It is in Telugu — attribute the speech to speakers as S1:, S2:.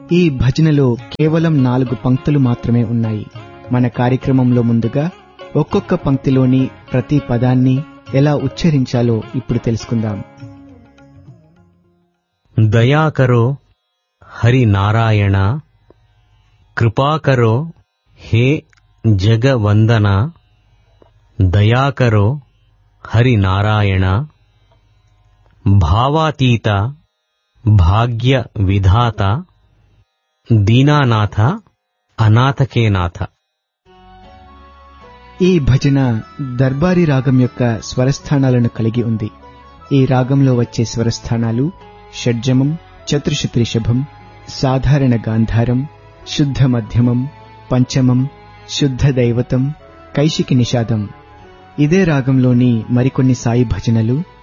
S1: ఈ భజనలో కేవలం నాలుగు పంక్తులు మాత్రమే ఉన్నాయి మన కార్యక్రమంలో ముందుగా ఒక్కొక్క పంక్తిలోని ప్రతి పదాన్ని ఎలా ఉచ్చరించాలో ఇప్పుడు తెలుసుకుందాం
S2: దయాకరో హరి నారాయణ కృపాకరో హే జగవందన దయాకరో హరి నారాయణ భావాతీత భాగ్య విధాత దీనానాథ అనాథకేనాథ
S1: ఈ భజన దర్బారీ రాగం యొక్క స్వరస్థానాలను కలిగి ఉంది ఈ రాగంలో వచ్చే స్వరస్థానాలు షడ్జమం చతుర్శతి రిషభం సాధారణ గాంధారం శుద్ధ మధ్యమం పంచమం శుద్ధ దైవతం కైశికి నిషాదం ఇదే రాగంలోని మరికొన్ని సాయి భజనలు